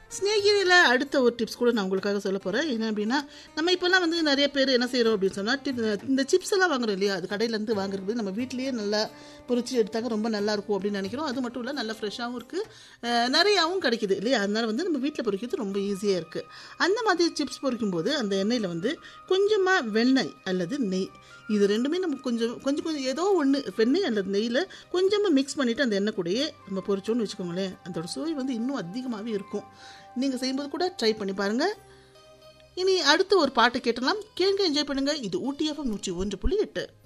ஸ்னேகிரியில் அடுத்த ஒரு டிப்ஸ் கூட நான் உங்களுக்காக சொல்ல போகிறேன் என்ன அப்படின்னா நம்ம இப்போல்லாம் வந்து நிறைய பேர் என்ன செய்கிறோம் அப்படின்னு சொன்னால் டிப் இந்த சிப்ஸ் எல்லாம் வாங்குறோம் இல்லையா அது கடையிலேருந்து வாங்குறது நம்ம வீட்லேயே நல்லா பொரிச்சு எடுத்தாக்க ரொம்ப நல்லா இருக்கும் அப்படின்னு நினைக்கிறோம் அது மட்டும் இல்லை நல்லா ஃப்ரெஷ்ஷாகவும் இருக்குது நிறையாவும் கிடைக்குது இல்லையா அதனால வந்து நம்ம வீட்டில் பொரிக்கிறது ரொம்ப ஈஸியாக இருக்குது அந்த மாதிரி சிப்ஸ் பொரிக்கும்போது அந்த எண்ணெயில் வந்து கொஞ்சமாக வெண்ணெய் அல்லது நெய் இது ரெண்டுமே நம்ம கொஞ்சம் கொஞ்சம் கொஞ்சம் ஏதோ ஒன்று வெண்ணெய் அல்லது நெய்யில் கொஞ்சமாக மிக்ஸ் பண்ணிவிட்டு அந்த எண்ணெய் கூடயே நம்ம பொரிச்சோன்னு வச்சுக்கோங்களேன் அதோட சுவை வந்து இன்னும் அதிகமாகவே இருக்கும் நீங்கள் செய்யும்போது கூட ட்ரை பண்ணி பாருங்கள் இனி அடுத்து ஒரு பாட்டு கேட்டலாம் கேளுங்க என்ஜாய் பண்ணுங்கள் இது ஊட்டி எஃப்எம் நூற்றி ஒன்று புள்ளி எட்டு